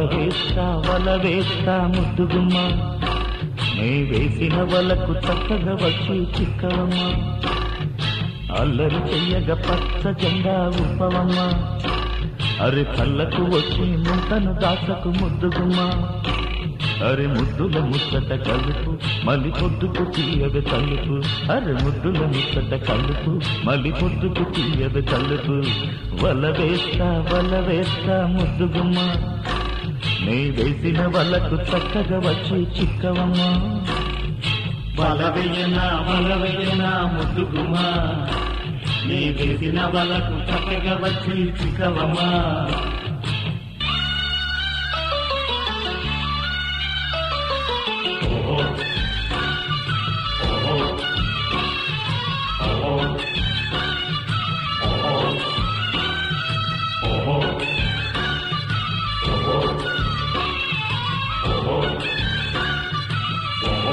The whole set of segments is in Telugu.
వేస్తా వల వేస్తా ముద్దుగుమ్మ నే వేసిన వలకు చక్కగా వచ్చి చిక్కవమ్మ అల్లరి చెయ్యగ పచ్చ జెండా ఉప్పవమ్మ అరి కళ్ళకు వచ్చి ముంతను దాసకు ముద్దుగుమ్మ అరే ముద్దుల ముచ్చట కలుపు మళ్ళీ పొద్దుకు తీయదు కలుపు అరే ముద్దుల ముచ్చట కలుపు మళ్ళీ పొద్దుకు తీయదు కలుపు వల వేస్తా వల వేస్తా ముద్దుగుమ్మ నీ వేసిన వలకు చక్కగా వచ్చి చిక్కవమ్మ బలవెయ్యనా బలవెయ్యనా ముద్దుగుమా నీ వేసిన బలకు చక్కగా వచ్చి చిక్కవమ్మా ఓహో ఓహో ఓహో ఓహో ఓహో ఓహో ఓహో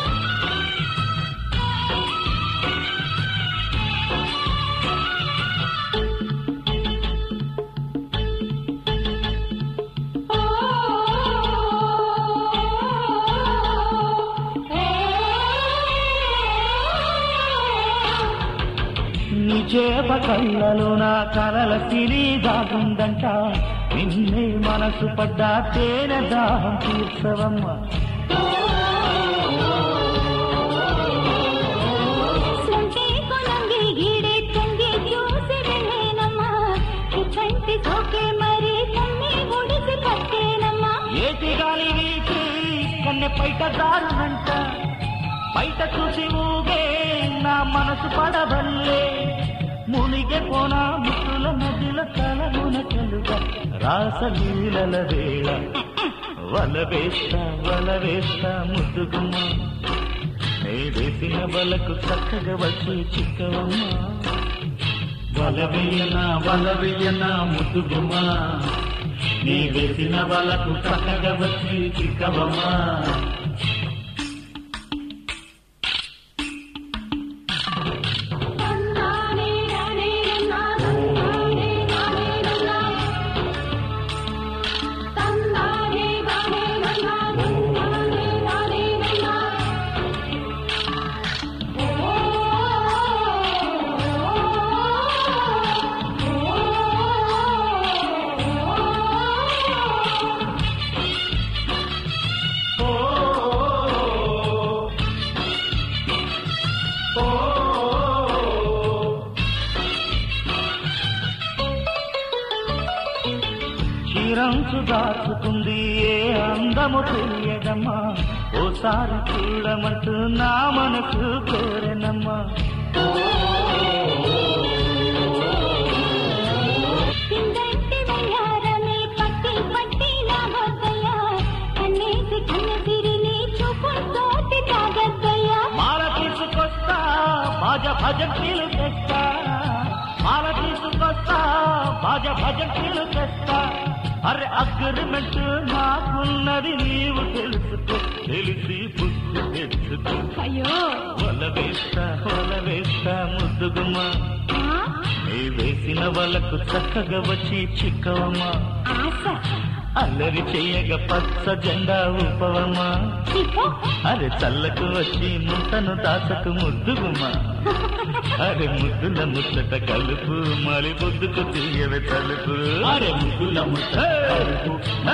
నీ చేప కళ్ళలో నా కలల సిరి దాగుందంట నిన్నే మనసు పడ్డా తేనె దాహం తీర్చవమ్మ సొంటే కొలంగి గీడే తంగి చూసి వెళ్ళేనమ్మా ఇట్లాంటి సోకే మరి కన్ని ఒడిసి పట్టేనమ్మా ఏటి గాలి వీచి కన్నె పైట దారునంట బయట చూసి ఊగే నా మనసు పడవల్లే మునిగే పోనా ముక్కుల నదిల తలమున కలుగా రాసలీలల వేళ వల వేస్తా వల వేస్తా ముద్దుగుమ్మ నే వేసిన వలకు చక్కగా వచ్చి చిక్కవమ్మ వలవెయ్యనా వలవెయ్యనా ముద్దుగుమా నీ వేసిన వాళ్ళకు చక్కగా వచ్చి చిక్కవమ్మా తన్నానే నానే నన్నా తన్నానే నానే నన్నా తన్నానే నానే నన్నా తన్నానే నానే నన్నా చీరంచు దాచుకుంది ఏ అందము తెలియదమ్మా ఓసారి చూడమంటూ నా మనసు కోరెనమ్మా పిండంటి వయ్యారమే పట్టి పట్టి నా వద్దయ్యా కన్నేసి కన్నెసిరిని చూపుతోటి తాగద్దయ్యా మాల తీసుకొస్తా బాజ భజంకీలు తెస్తా మాల తీసుకొస్తా బాజ భజంకీలు తెస్తా అరే అగ్రిమెంట్ నాకున్నది నీవు తెలుసుకో తెలిసి బుద్ధి తెచ్చుకో అయ్యో వల వేస్తా వల వేస్తా ముద్దుగుమ్మా ఆ, నీ వేసిన వాళ్ళకు చక్కగా వచ్చి చిక్కవమ్మా ఆశ అల్లరి చెయ్యగ పచ్చ జెండా ఊపవమ్మా చిపో అరే చల్లకు వచ్చి ముంతను దాసకు ముద్దుగుమ్మా అరే ముద్దుల ముచ్చట కలుపు మలి బొద్దుకు తీయవే తలుపు అరే ముద్దుల ముట్ట కలుపు.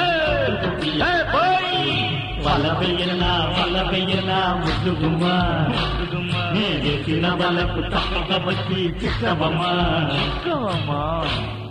పోయి వలవెయ్యనా వలవెయ్యనా ముద్దుగుమా ముద్దుగుమ్మా నీ వేసిన వాళ్ళకు చక్కగా వచ్చి చిక్కవమ్మా చిక్కవమ్మా